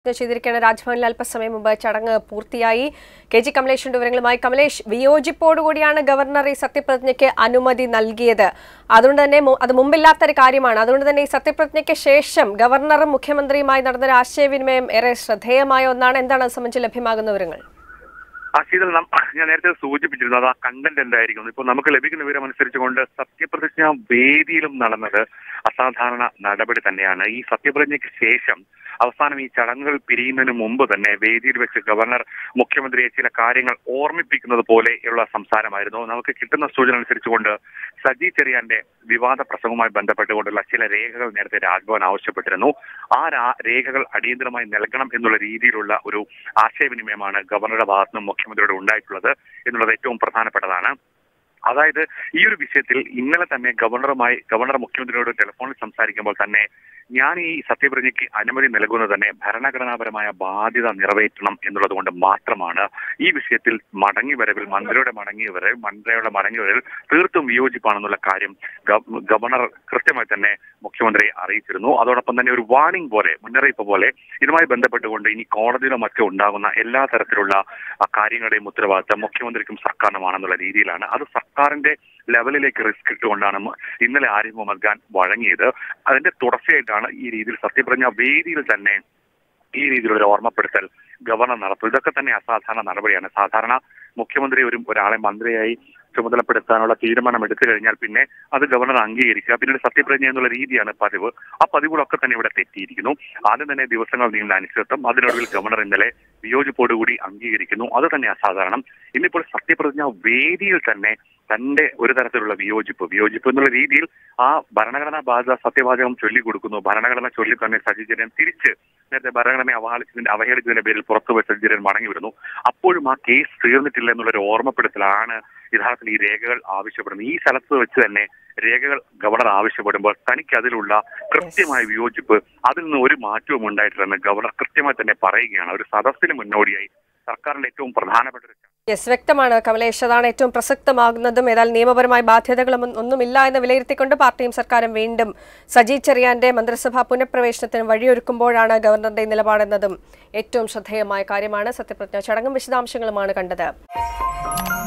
ചെയ്തിരിക്കുകയാണ് രാജ്ഭവനിൽ അല്പസമയം മുമ്പ് ചടങ്ങ് പൂർത്തിയായി കെ ജി കമലേഷിന്റെ വിവരങ്ങളുമായി കമലേഷ് വിയോജിപ്പോടുകൂടിയാണ് ഗവർണർ ഈ സത്യപ്രതിജ്ഞയ്ക്ക് അനുമതി നൽകിയത് അതുകൊണ്ട് തന്നെ മു- അത് മുമ്പില്ലാത്തൊരു കാര്യമാണ് അതുകൊണ്ട് തന്നെ ഈ സത്യപ്രതിജ്ഞയ്ക്ക് ശേഷം ഗവർണറും മുഖ്യമന്ത്രിയുമായി നടന്നൊരു ആശയവിനിമയം ഏറെ ശ്രദ്ധേയമായ ഒന്നാണ് എന്താണ് അത് സംബന്ധിച്ച് ലഭ്യമാകുന്ന വിവരങ്ങൾ ആ ശീതൽ നം- ഞാൻ നേരത്തെ സൂചിപ്പിച്ചിരുന്നു അത് ആ കണ്ടന്റ് എന്തായിരിക്കും ഇപ്പൊ നമുക്ക് ലഭിക്കുന്ന വിവരം അനുസരിച്ചുകൊണ്ട് സത്യപ്രതിജ്ഞ വേദിയിലും നടന്നത് അസാധാരണ നടപടി തന്നെയാണ് ഈ സത്യപ്രതിജ്ഞയ്ക്ക് ശേഷം അവസാനം ഈ ചടങ്ങുകൾ പിരിയുന്നതിന് മുമ്പ് തന്നെ വേദിയിൽ വെച്ച് ഗവർണർ മുഖ്യമന്ത്രിയെ ചില കാര്യങ്ങൾ ഓർമ്മിപ്പിക്കുന്നത് പോലെയുള്ള സംസാരമായിരുന്നു നമുക്ക് കിട്ടുന്ന സൂചന അനുസരിച്ചുകൊണ്ട് സജി ചെറിയാന്റെ വിവാദ പ്രസംഗവുമായി ബന്ധപ്പെട്ടുകൊണ്ടുള്ള ചില രേഖകൾ നേരത്തെ രാജ്ഭവൻ ആവശ്യപ്പെട്ടിരുന്നു ആ രാ- രേഖകൾ അടിയന്തരമായി നൽകണം എന്നുള്ള രീതിയിലുള്ള ഒരു ആശയവിനിമയമാണ് ഗവർണറുടെ ഭാഗത്തു നിന്നും മുഖ്യമന്ത്രിയോട് ഉണ്ടായിട്ടുള്ളത് എന്നുള്ളത് ഏറ്റവും പ്രധാനപ്പെട്ടതാണ് അതായത് ഈ ഒരു വിഷയത്തിൽ ഇന്നലെ തന്നെ ഗവർണറുമായി ഗവർണർ മുഖ്യമന്ത്രിയോട് ടെലിഫോണിൽ സംസാരിക്കുമ്പോൾ തന്നെ ഞാൻ ഈ സത്യപ്രതിജ്ഞയ്ക്ക് അനുമതി നൽകുന്നത് തന്നെ ഭരണഘടനാപരമായ ബാധ്യത നിറവേറ്റണം എന്നുള്ളത് കൊണ്ട് മാത്രമാണ് ഈ വിഷയത്തിൽ മടങ്ങി വരവിൽ മന്ത്രിയുടെ മടങ്ങി വരവ് മന്ത്രിയുടെ മടങ്ങി വരവിൽ തീർത്തും വിയോജിപ്പാണെന്നുള്ള കാര്യം ഗവ- ഗവർണർ കൃത്യമായി തന്നെ മുഖ്യമന്ത്രിയെ അറിയിച്ചിരുന്നു അതോടൊപ്പം തന്നെ ഒരു വാർണിംഗ് പോലെ മുന്നറിയിപ്പ് പോലെ ഇതുമായി ബന്ധപ്പെട്ടുകൊണ്ട് ഇനി കോടതിയിലോ മറ്റോ ഉണ്ടാകുന്ന എല്ലാ തരത്തിലുള്ള ആ, കാര്യങ്ങളുടെയും ഉത്തരവാദിത്തം മുഖ്യമന്ത്രിക്കും സർക്കാരിനുമാണെന്നുള്ള രീതിയിലാണ് അത് സർക്കാരിന്റെ ലെവലിലേക്ക് റിസ്ക് ഇട്ടുകൊണ്ടാണ് മ- ഇന്നലെ ആരിഫ് മുഹമ്മദ് ഖാൻ വഴങ്ങിയത് അതിന്റെ തുടർച്ചയായിട്ടാണ് ഈ രീതിയിൽ സത്യപ്രതിജ്ഞ വേദിയിൽ തന്നെ ഈ രീതിയിലുള്ള ഒരു ഓർമ്മപ്പെടുത്തൽ ഗവർണർ നടത്തും ഇതൊക്കെ തന്നെ അസാധാരണ നടപടിയാണ് സാധാരണ മുഖ്യമന്ത്രി ഒരു ഒരാളെ മന്ത്രിയായി ചുമതലപ്പെടുത്താനുള്ള തീരുമാനം എടുത്തു കഴിഞ്ഞാൽ പിന്നെ അത് ഗവർണർ അംഗീകരിക്കുക പിന്നീട് സത്യപ്രതിജ്ഞ എന്നുള്ള രീതിയാണ് പതിവ് ആ പതിവുകളൊക്കെ തന്നെ ഇവിടെ തെറ്റിയിരിക്കുന്നു ആദ്യം തന്നെ ദിവസങ്ങൾ നീണ്ട അനിശ്ചിതത്വം അതിനൊടുവിൽ ഗവർണർ ഇന്നലെ വിയോജിപ്പോടുകൂടി അംഗീകരിക്കുന്നു അത് തന്നെ അസാധാരണം ഇന്നിപ്പോൾ സത്യപ്രതിജ്ഞ വേദിയിൽ തന്നെ തന്റെ ഒരു തരത്തിലുള്ള വിയോജിപ്പ് വിയോജിപ്പ് എന്നുള്ള രീതിയിൽ ആ ഭരണഘടനാ ബാധ്യത സത്യവാചകം ചൊല്ലിക്കൊടുക്കുന്നു ഭരണഘടന ചൊല്ലി തന്നെ സജിചരൻ തിരിച്ച് നേരത്തെ ഭരണഘടനയെ അവഹേളിച്ചതിന്റെ അവഹേളിച്ചതിന്റെ പേരിൽ പുറത്തുപോയി സജിചരൻ മടങ്ങി വരുന്നു അപ്പോഴും ആ കേസ് തീർന്നിട്ടില്ല എന്നുള്ള ഒരു ഓർമ്മപ്പെടുത്തലാണ് യഥാർത്ഥത്തിൽ ഈ രേഖകൾ ആവശ്യപ്പെടുന്നത് ഈ സ്ഥലത്ത് വെച്ച് തന്നെ രേഖകൾ ഗവർണർ ആവശ്യപ്പെടുമ്പോൾ തനിക്ക് അതിലുള്ള കൃത്യമായ വിയോജിപ്പ് അതിൽ നിന്ന് ഒരു മാറ്റവും ഉണ്ടായിട്ടില്ലെന്ന് ഗവർണർ കൃത്യമായി തന്നെ പറയുകയാണ് ഒരു സദസ്സിന് മുന്നോടിയായി സർക്കാരിന്റെ ഏറ്റവും പ്രധാനപ്പെട്ട ഒരു യെസ് വ്യക്തമാണ് കമലേഷ് അതാണ് ഏറ്റവും പ്രസക്തമാകുന്നതും ഏതായാലും നിയമപരമായ ബാധ്യതകളും ഒന്നുമില്ല എന്ന് വിലയിരുത്തിക്കൊണ്ട് പാർട്ടിയും സർക്കാരും വീണ്ടും സജി ചെറിയാന്റെ മന്ത്രിസഭാ പുനഃപ്രവേശനത്തിന് വഴിയൊരുക്കുമ്പോഴാണ് ഗവർണറുടെ നിലപാടെന്നതും ഏറ്റവും ശ്രദ്ധേയമായ കാര്യമാണ് സത്യപ്രതിജ്ഞ ചടങ്ങും വിശദാംശങ്ങളുമാണ് കണ്ടത്